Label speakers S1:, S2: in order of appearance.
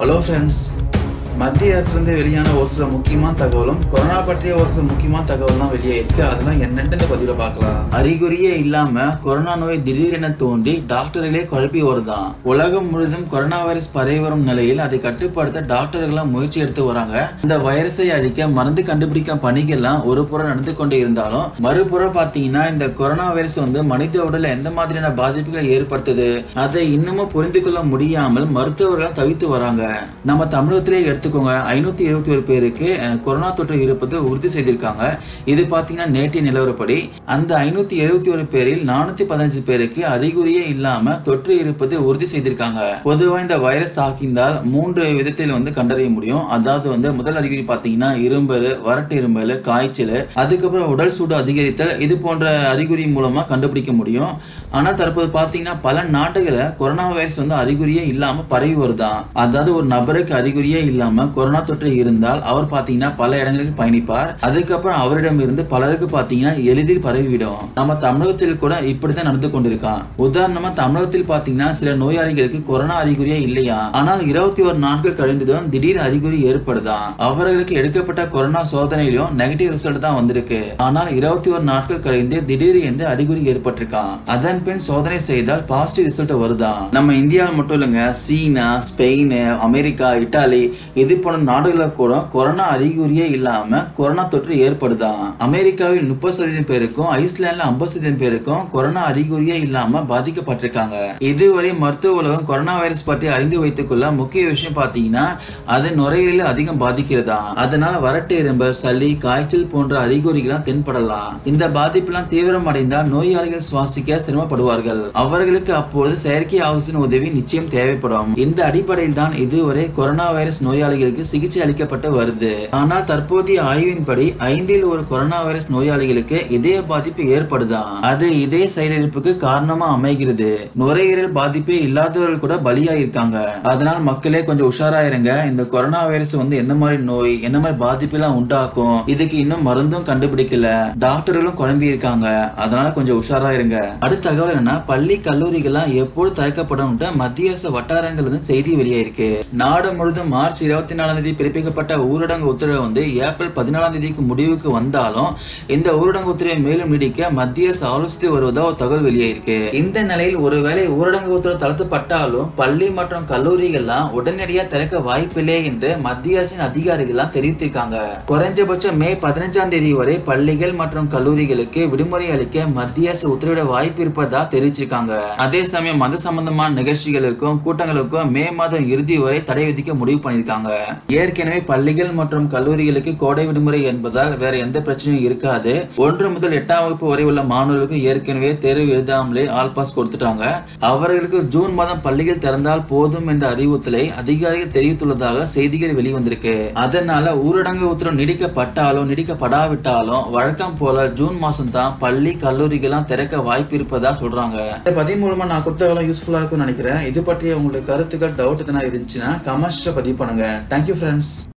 S1: hello friends மத்திய அரசுலேருந்து வெளியான ஒரு சில முக்கியமான தகவலும் கொரோனா பற்றிய ஒரு சில முக்கியமான தகவல்லாம் வெளியே இருக்கு அதெல்லாம் என்னென்னு இந்த பதிவில் பார்க்கலாம் அறிகுறியே இல்லாம கொரோனா நோய் திடீரென தோன்றி டாக்டர்களே குழப்பி வருதான் உலகம் முழுதும் கொரோனா வைரஸ் பரவி வரும் நிலையில் அதை கட்டுப்படுத்த டாக்டர்கள்லாம் முயற்சி எடுத்து வராங்க இந்த வைரஸை அழிக்க மருந்து கண்டுபிடிக்கும் பணிகள்லாம் ஒரு புறம் நடந்து கொண்டு இருந்தாலும் மறுபுறம் பார்த்தீங்கன்னா இந்த கொரோனா வைரஸ் வந்து மனித உடல்ல எந்த மாதிரியான பாதிப்புகளை ஏற்படுத்துது அதை இன்னமும் புரிந்து கொள்ள முடியாமல் மருத்துவர்கள் தவித்து வராங்க நம்ம தமிழகத்திலே எடுத்துக்கோங்க ஐநூத்தி எழுபத்தி ஒரு பேருக்கு அஹ், கொரோனா தொற்று இருப்பது உறுதி செய்திருக்காங்க இது பார்த்தீங்கன்னா நேற்றைய நிலவரப்படி அந்த ஐநூத்தி எழுபத்தி ஒரு பேரில் நானூத்தி பதினஞ்சு பேருக்கு அறிகுறியே இல்லாம தொற்று இருப்பது உறுதி செய்திருக்காங்க பொதுவா இந்த வைரஸ் தாக்கிந்தால் மூன்று விதத்தில் வந்து கண்டறிய முடியும் அதாவது வந்து முதல் அறிகுறி பார்த்தீங்கன்னா இரும்பல் வறட்டு இரும்பல் காய்ச்சல் அதுக்கப்புறம் உடல் சூடு அதிகரித்தல் இது போன்ற அறிகுறி மூலமா கண்டுபிடிக்க முடியும் ஆனா தற்போது பார்த்தீங்கன்னா பல நாடுகளில் கொரோனா வைரஸ் வந்து அறிகுறியே இல்லாம பரவி வருதான் அதாவது ஒரு நபருக்கு அறிகுறியே இல்லாம கொரோனா தொற்று இருந்தால் அவர் பார்த்தீங்கன்னா பல இடங்களுக்கு பயணிப்பார் அதுக்கப்புறம் அவரிடம் இருந்து பலருக்கு பார்த்தீங்கன்னா எளிதில் பரவிவிடும் நம்ம தமிழகத்தில் கூட இப்படித்தான் நடந்து கொண்டிருக்கான் உதாரணமா தமிழகத்தில் பார்த்தீங்கன்னா சில நோயாளிகளுக்கு கொரோனா அறிகுறியே இல்லையா ஆனால் இருபத்தி ஒரு நாட்கள் கழிந்ததும் திடீர் அறிகுறி ஏற்படுதாம் அவர்களுக்கு எடுக்கப்பட்ட கொரோனா சோதனையிலும் நெகட்டிவ் ரிசல்ட் தான் வந்திருக்கு ஆனால் இருபத்தி ஒரு நாட்கள் கழிந்து திடீர் என்று அறிகுறி ஏற்பட்டிருக்கான் அதன் பின் சோதனை செய்தால் பாசிட்டிவ் ரிசல்ட் வருதாம் நம்ம இந்தியாவில் மட்டும் இல்லைங்க சீனா ஸ்பெயின் அமெரிக்கா இட்டாலி இது போன்ற நாடுகளில் கூட கொரோனா அறிகுறியே இல்லாம கொரோனா தொற்று ஏற்படுதாம் அமெரிக்காவில் முப்பது சதவீதம் பேருக்கும் ஐஸ்லாண்ட்ல ஐம்பது சதவீதம் பேருக்கும் கொரோனா அறிகுறியே இல்லாம பாதிக்கப்பட்டிருக்காங்க இதுவரை மருத்துவ உலகம் கொரோனா வைரஸ் பற்றி அறிந்து வைத்துக் கொள்ள முக்கிய விஷயம் பார்த்தீங்கன்னா அது நுரையீரலில் அதிகம் பாதிக்கிறதா அதனால வறட்டு இரும்பல் சளி காய்ச்சல் போன்ற அறிகுறிகளாம் தென்படலாம் இந்த பாதிப்பெல்லாம் தீவிரம் அடைந்தால் நோயாளிகள் சுவாசிக்க சிரமப்படுவார்கள் அவர்களுக்கு அப்போது செயற்கை ஆக்சிஜன் உதவி நிச்சயம் தேவைப்படும் இந்த அடிப்படையில் தான் இதுவரை கொரோனா வைரஸ் நோயாளிகளுக்கு சிகிச்சை அளிக்கப்பட்டு வருது ஆனால் தற்போதைய ஆய்வின்படி ஐந்தில் ஒரு கொரோனா வைரஸ் நோயாளிகளுக்கு இதய பாதிப்பு ஏற்படுதாம் அது இதய செயலிழப்புக்கு காரணமா அமைகிறது நுரையீரல் பாதிப்பே இல்லாதவர்கள் கூட பலியா இருக்காங்க அதனால மக்களே கொஞ்சம் உஷாரா இருங்க இந்த கொரோனா வைரஸ் வந்து எந்த மாதிரி நோய் என்ன மாதிரி பாதிப்பு எல்லாம் உண்டாக்கும் இதுக்கு இன்னும் மருந்தும் கண்டுபிடிக்கல டாக்டர்களும் குழம்பி இருக்காங்க அதனால கொஞ்சம் உஷாரா இருங்க அடுத்த தகவல் என்னன்னா பள்ளி கல்லூரிகள்லாம் எப்போது திறக்கப்படும் மத்திய அரசு வட்டாரங்கள் இருந்து செய்தி வெளியாயிருக்கு நாடு முழுதும் மார்ச் இருபத்தி நாலாம் தேதி பிறப்பிக்கப்பட்ட ஊரடங்கு உத்தரவு வந்து ஏப்ரல் பதினாலாம் தேதிக்கு முடிவுக்கு வந்தாலும் இந்த ஊரடங்கு உத்தரவை மேலும் நீடிக்க மத்திய அரசு ஆலோசித்து வருவதா ஒரு தகவல் வெளியாயிருக்கு இந்த நிலையில் ஒருவேளை ஊரடங்கு உத்தரவு தளர்த்தப்பட்டாலும் பள்ளி மற்றும் கல்லூரிகள்லாம் உடனடியாக திறக்க வாய்ப்பில்லை என்று மத்திய அரசின் அதிகாரிகள்லாம் தெரிவித்திருக்காங்க குறைஞ்சபட்சம் மே பதினஞ்சாம் தேதி வரை பள்ளிகள் மற்றும் கல்லூரிகளுக்கு விடுமுறை அளிக்க மத்திய அரசு உத்தரவிட வாய்ப்பு இருப்பதா தெரிவிச்சிருக்காங்க அதே சமயம் மத சம்பந்தமான நிகழ்ச்சிகளுக்கும் கூட்டங்களுக்கும் மே மாதம் இறுதி வரை தடை விதிக்க முடிவு பண்ணியிருக்காங்க ஏற்கனவே பள்ளிகள் மற்றும் கல்லூரிகளுக்கு கோடை விடுமுறை என்பதால் வேற எந்த பிரச்சனையும் இருக்காது ஒன்று முதல் எட்டாம் வகுப்பு வரை உள்ள மாணவர்களுக்கு ஏற்கனவே தேர்வு எழுதாமலே ஆல் பாஸ் கொடுத்துட்டாங்க அவர்களுக்கு ஜூன் மாதம் பள்ளிகள் திறந்தால் போதும் என்ற அறிவுறுத்தலை அதிகாரிகள் தெரிவித்துள்ளதாக செய்திகள் வெளிவந்திருக்கு அதனால ஊரடங்கு உத்தரவு நீடிக்கப்பட்டாலும் நீடிக்கப்படாவிட்டாலும் வழக்கம் போல ஜூன் மாசம் தான் பள்ளி கல்லூரிகள்லாம் திறக்க வாய்ப்பு இருப்பதா சொல்றாங்க இந்த பதிவு மூலமா நான் கொடுத்தவெல்லாம் யூஸ்ஃபுல்லா இருக்கும்னு நினைக்கிறேன் இது பற்றிய உங்களுக்கு கருத்துக்கள் டவுட் எதனா இருந்துச்சுன்னா கமெண்ட்ஸ்ல பதிவு பண்ணுங்க தேங்க்யூ ஃப்ரெண்ட்ஸ்